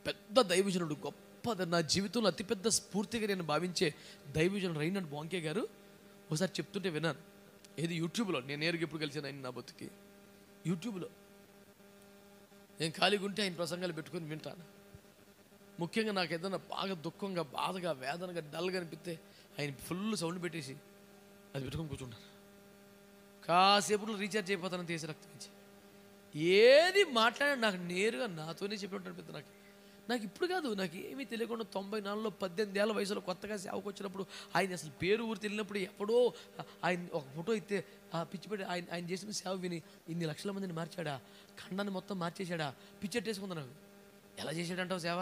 పెద్ద దైవజనుడు గొప్ప నా జీవితంలో అతిపెద్ద స్ఫూర్తిగా నేను భావించే దైవజనుడు రైనడ్ బాంకే గారు ఒకసారి చెప్తుంటే విన్నాను ఏది యూట్యూబ్లో నేను నేరుగా ఎప్పుడు కలిసాను ఆయన నా బతుకి యూట్యూబ్లో నేను ఖాళీగా ఉంటే ఆయన ప్రసంగాలు పెట్టుకొని వింటాను ముఖ్యంగా నాకు ఏదైనా బాగా దుఃఖంగా బాధగా వేదనగా డల్గా అనిపిస్తే ఆయన ఫుల్ సౌండ్ పెట్టేసి అది పెట్టుకొని కూర్చుంటాను కాసేపులో రీఛార్జ్ అయిపోతాను తీసి రక్తం ఇచ్చి ఏది మాట్లాడి నాకు నేరుగా నాతోనే చెప్పినట్టు అనిపిస్తుంది నాకు నాకు ఇప్పుడు కాదు నాకు ఏమీ తెలియకుండా తొంభై నాలుగులో పద్దెనిమిది ఏళ్ళ వయసులో కొత్తగా సేవకు వచ్చినప్పుడు ఆయన అసలు పేరు ఊరు తెలియనప్పుడు ఎప్పుడో ఆయన ఒక ఫోటో ఇస్తే ఆ పిచ్చిపెట్టి ఆయన ఆయన చేసిన సేవ విని ఇన్ని లక్షల మందిని మార్చాడా ఖండాన్ని మొత్తం మార్చేశాడా పిచ్చెట్టేసుకుంది నాకు ఎలా చేశాడంటావు సేవ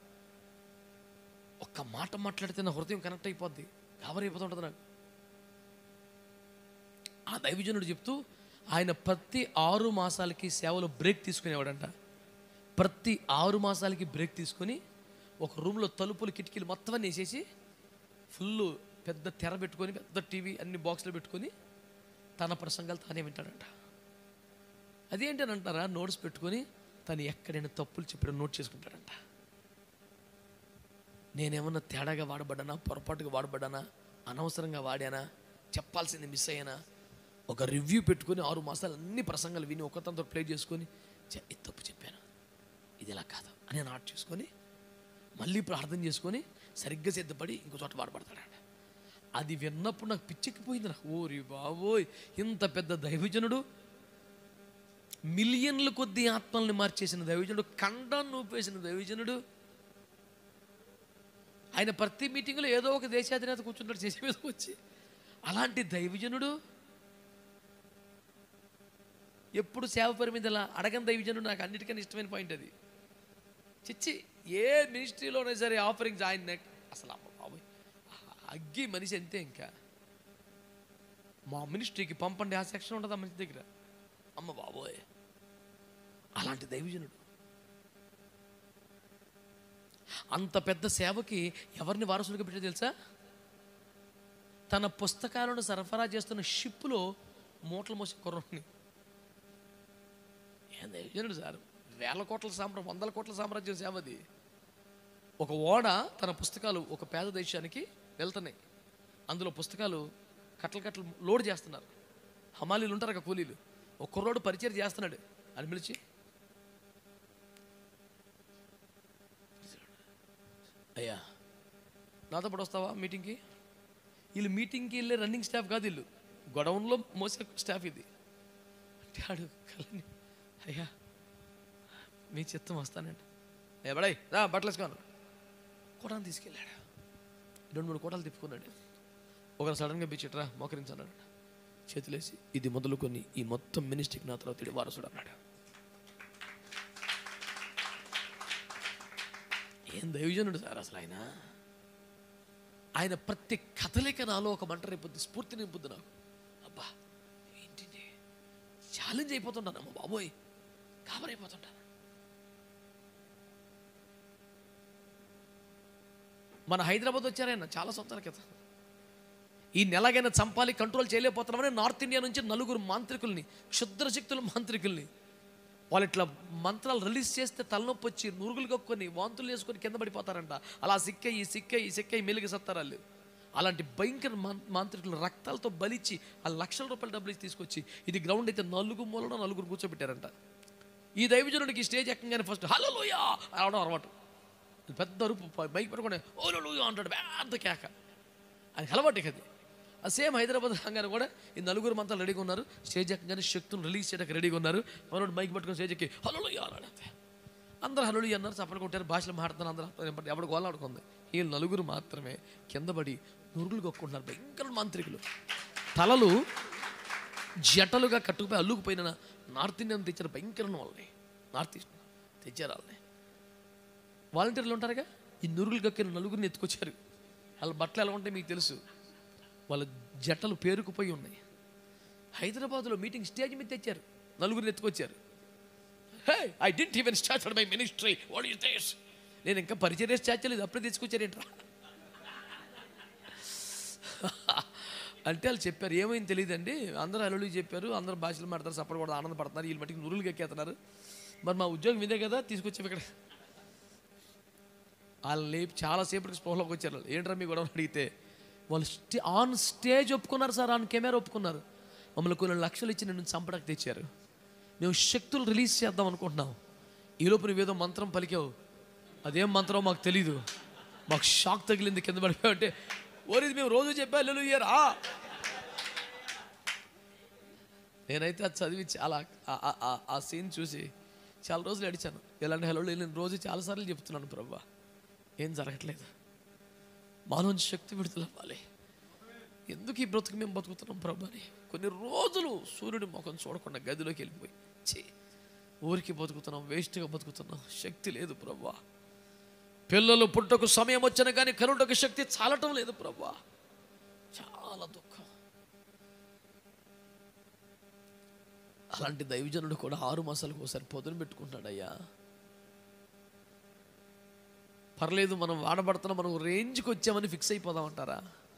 ఒక్క మాట మాట్లాడితే నా హృదయం కనెక్ట్ అయిపోద్ది గాబరైపోతుంటుంది నాకు ఆ దైవజనుడు చెప్తూ ఆయన ప్రతి ఆరు మాసాలకి సేవలో బ్రేక్ తీసుకునేవాడంట ప్రతి ఆరు మాసాలకి బ్రేక్ తీసుకొని ఒక రూమ్లో తలుపులు కిటికీలు మొత్తం అన్నీ వేసేసి ఫుల్ పెద్ద తెర పెట్టుకొని పెద్ద టీవీ అన్ని బాక్స్లో పెట్టుకొని తన ప్రసంగాలు తానే వింటాడంట అదేంటి అని అంటారా నోట్స్ పెట్టుకొని తను ఎక్కడైనా తప్పులు చెప్పిన నోట్ చేసుకుంటాడంట నేనేమన్నా తేడాగా వాడబడ్డానా పొరపాటుగా వాడబడ్డానా అనవసరంగా వాడానా చెప్పాల్సింది మిస్ అయ్యానా ఒక రివ్యూ పెట్టుకొని ఆరు మాసాలు అన్ని ప్రసంగాలు విని ఒకతంతో ప్లే చేసుకొని "ఛే, ఇది తప్పు చెప్పాను ఇది ఇలా కాదు అని నాట్ చేసుకొని మళ్ళీ ప్రార్థన చేసుకొని సరిగ్గా సిద్ధపడి ఇంకో చోట వాడబడతాడంట అది విన్నప్పుడు నాకు పిచ్చెక్కిపోయింది నాకు ఓరి బాబోయ్ ఇంత పెద్ద దైవజనుడు మిలియన్ల కొద్ది ఆత్మల్ని మార్చేసిన దైవజనుడు కండాన్ని నూపేసిన దైవజనుడు ఆయన ప్రతి మీటింగ్లో ఏదో ఒక దేశాధినేత కూర్చుంటాడు చేసి మీదకి వచ్చి అలాంటి దైవజనుడు ఎప్పుడు సేవ పరిమితి అలా అడగని దైవజనుడు నాకు అన్నిటికన్నా ఇష్టమైన పాయింట్ అది చిచ్చి ఏ మినిస్ట్రీలోనే సరే ఆఫరింగ్స్ ఆయన అసలు అమ్మ బాబోయ్ అగ్గి మనిషి అంతే ఇంకా మా మినిస్ట్రీకి పంపండి ఆ సెక్షన్ ఉంటుంది ఆ మనిషి దగ్గర అమ్మ బాబోయ్ అలాంటి దైవజనుడు అంత పెద్ద సేవకి ఎవరిని వారసులుగా పెట్టారు తెలుసా తన పుస్తకాలను సరఫరా చేస్తున్న షిప్లో మూటలు మోసే కుర్రని ఏం దైవజనుడు సార్ వేల కోట్ల సామ్రాజ్యం వందల కోట్ల సామ్రాజ్యం సేవ అది ఒక ఓడ తన పుస్తకాలు ఒక పేద దేశానికి వెళ్తున్నాయి అందులో పుస్తకాలు కట్టలు కట్టలు లోడ్ చేస్తున్నారు హమాలీలు ఉంటారు కదా కూలీలు ఒక కుర్రోడు పరిచయం చేస్తున్నాడు అని పిలిచి అయ్యా నాతో పాటు వస్తావా మీటింగ్కి వీళ్ళు మీటింగ్కి వెళ్ళే రన్నింగ్ స్టాఫ్ కాదు వీళ్ళు గొడవన్లో మోసే స్టాఫ్ ఇది అంటే ఆడు కళ్ళని అయ్యా మీ చిత్తం వస్తానండి అయ్యా బడాయి రా బట్టలు వేసుకోను కోటాన్ని తీసుకెళ్ళాడు రెండు మూడు కోటాలు తిప్పుకున్నాడు ఒకరు సడన్గా బిచ్చిట్రా మోకరించన్నాడు చేతులేసి ఇది మొదలుకొని ఈ మొత్తం మినిస్ట్రీకి నా తర్వాత ఇడు వారసుడు అన్నాడు ఏం దైవజనుడు సార్ అసలు ఆయన ఆయన ప్రతి కథలిక నాలో ఒక మంట రేపుద్ది స్ఫూర్తి నింపుద్ది నాకు అబ్బా ఏంటిది ఛాలెంజ్ అయిపోతుంటాను అమ్మ బాబోయ్ కాబరైపోతుంటాను మన హైదరాబాద్ వచ్చారైనా చాలా సంవత్సరాల క్రితం ఈ నెలగైనా చంపాలి కంట్రోల్ చేయలేకపోతున్నామని నార్త్ ఇండియా నుంచి నలుగురు మాంత్రికుల్ని క్షుద్ర శక్తుల మాంత్రికుల్ని వాళ్ళు ఇట్లా మంత్రాలు రిలీజ్ చేస్తే తలనొప్పి వచ్చి నురుగులు కక్కుని వాంతులు వేసుకొని కింద పడిపోతారంట అలా సిక్క ఈ సిక్క ఈ సిక్క ఈ మెలిగి సత్తారు వాళ్ళు అలాంటి భయంకర మాం- మాంత్రికులు రక్తాలతో బలిచ్చి ఆ లక్షల రూపాయల డబ్బులు ఇచ్చి తీసుకొచ్చి ఇది గ్రౌండ్ అయితే నలుగు మూలలో నలుగురు కూర్చోబెట్టారంట ఈ దైవజనుడికి స్టేజ్ ఎక్కగానే ఫస్ట్ హలో లోయా అనడం అలవాటు పెద్ద అరుపు బైక్ పట్టుకుని ఓ లోయా అంటాడు పెద్ద కేక అది అలవాటు ఇక అది ఆ సేమ్ హైదరాబాద్ రాగానే కూడా ఈ నలుగురు మంతా రెడీగా ఉన్నారు స్టేజ్ ఎక్కగానే శక్తులు రిలీజ్ చేయడానికి రెడీగా ఉన్నారు మనోడు మైక్ పట్టుకుని స్టేజ్ ఎక్కి హలో అన్నాడు అంతే అందరూ హలో అన్నారు చప్పలు కొట్టారు భాషలు మాట్లాడుతున్నారు అందరూ అర్థం ఎవడు గోళ ఆడుకుంది వీళ్ళు నలుగురు మాత్రమే కింద పడి నురుగులు కొట్టుకుంటున్నారు భయంకర మాంత్రికులు తలలు జటలుగా కట్టుకుపోయి అల్లుకుపోయిన నార్త్ ఇండియన్ తెచ్చారు భయంకరమైన వాళ్ళని నార్త్ ఈస్ట్ తెచ్చారు వాళ్ళని వాలంటీర్లు ఉంటారుగా ఈ నురుగులు కక్కిన నలుగురిని ఎత్తుకొచ్చారు వాళ్ళ బట్టలు ఎలా ఉంటాయి మీకు తెలుసు వాళ్ళ జట్టలు పేరుకుపోయి ఉన్నాయి హైదరాబాద్లో మీటింగ్ స్టేజ్ మీద తెచ్చారు నలుగురిని ఎత్తుకొచ్చారు hey I didn't even started my ministry what is this నేను ఇంకా పరిచర్య స్టార్ట్ చేయలేదు అప్పుడే తీసుకొచ్చారేంట్రా అంటే వాళ్ళు చెప్పారు ఏమైంది తెలియదండి అందరూ అల్లుడు చెప్పారు అందరూ భాషలు మాడతారు సపడ కూడా ఆనందపడుతున్నారు వీళ్ళు మట్టికి నురులు ఎక్కేస్తున్నారు మరి మా ఉద్యోగం ఇదే కదా తీసుకొచ్చాము ఇక్కడ వాళ్ళు లేపి చాలాసేపటికి స్పృహలోకి వచ్చారు వాళ్ళు. ఏంట్రా మీ గొడవ అడిగితే వాళ్ళు స్టే ఆన్ స్టేజ్ ఒప్పుకున్నారు సార్ ఆన్ కెమెరా ఒప్పుకున్నారు మమ్మల్ని కొన్ని లక్షలు ఇచ్చి నేను చంపడానికి తెచ్చారు మేము శక్తులు రిలీజ్ చేద్దాం అనుకుంటున్నాం ఈలోపు నువ్వేదో మంత్రం పలికావు అదేం మంత్రం మాకు తెలీదు మాకు షాక్ తగిలింది కింద పడిపోయి అంటే ఓరిది మేము రోజు చెప్పా ఇయరా నేనైతే అది చదివి చాలా ఆ- ఆ- ఆ- ఆ సీన్ చూసి చాలా రోజులు అడిచాను ఇలాంటి హలో నేను రోజు చాలాసార్లు చెప్తున్నాను ప్రభా ఏం జరగట్లేదు మాలోంచి శక్తి విడుదల అవ్వాలి ఎందుకు ఈ బ్రతుకు మేము బతుకుతున్నాం ప్రభా అని కొన్ని రోజులు సూర్యుడి ముఖం చూడకుండా గదిలోకి వెళ్ళిపోయి ఛీ ఊరికి బతుకుతున్నాం వేస్ట్గా బతుకుతున్నాం శక్తి లేదు ప్రభా పిల్లలు పుట్టకు సమయం వచ్చిన కానీ కనుటకు శక్తి చాలటం లేదు ప్రభా చాలా దుఃఖం అలాంటి దైవజనుడు కూడా ఆరు మాసాలకు ఒకసారి పొదును పెట్టుకుంటాడయ్యా పర్లేదు మనం వాడబడుతున్నాం మనం రేంజ్కి వచ్చామని ఫిక్స్ అయిపోదామంటారా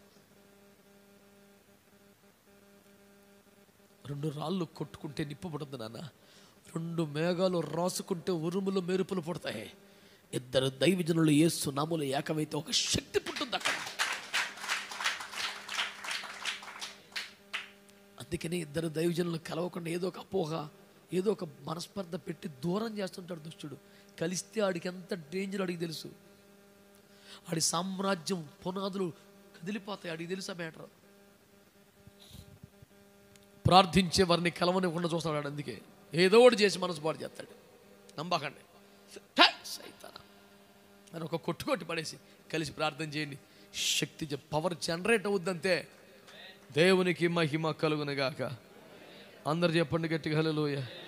రెండు రాళ్ళు కొట్టుకుంటే నిప్పు పుడుతుంది నాన్న రెండు మేఘాలు రాసుకుంటే ఉరుములు మెరుపులు పుడతాయి ఇద్దరు దైవజనులు ఏసు నాములు ఏకమైతే ఒక శక్తి పుట్టుంది అక్కడ అందుకని ఇద్దరు దైవజనులు కలవకుండా ఏదో ఒక అపోహ ఏదో ఒక మనస్పర్ధ పెట్టి దూరం చేస్తుంటాడు దుష్టుడు కలిస్తే ఆడికి ఎంత డేంజర్ ఆడికి తెలుసు ఆడి సామ్రాజ్యం పునాదులు కదిలిపోతాయి ఆడికి తెలుసా మ్యాటర్ ప్రార్థించే వారిని కలవనివ్వకుండా చూస్తాడు ఆడు అందుకే ఏదో ఒకటి చేసి మనసు పాడు చేస్తాడు నమ్మకండి హే, సైతానా అని ఒక కొట్టు కొట్టి పడేసి కలిసి ప్రార్థన చేయండి శక్తి పవర్ జనరేట్ అవుద్దంతే దేవునికి మహిమ కలుగునుగాక అందరు చెప్పండి గట్టిగా హల్లెలూయా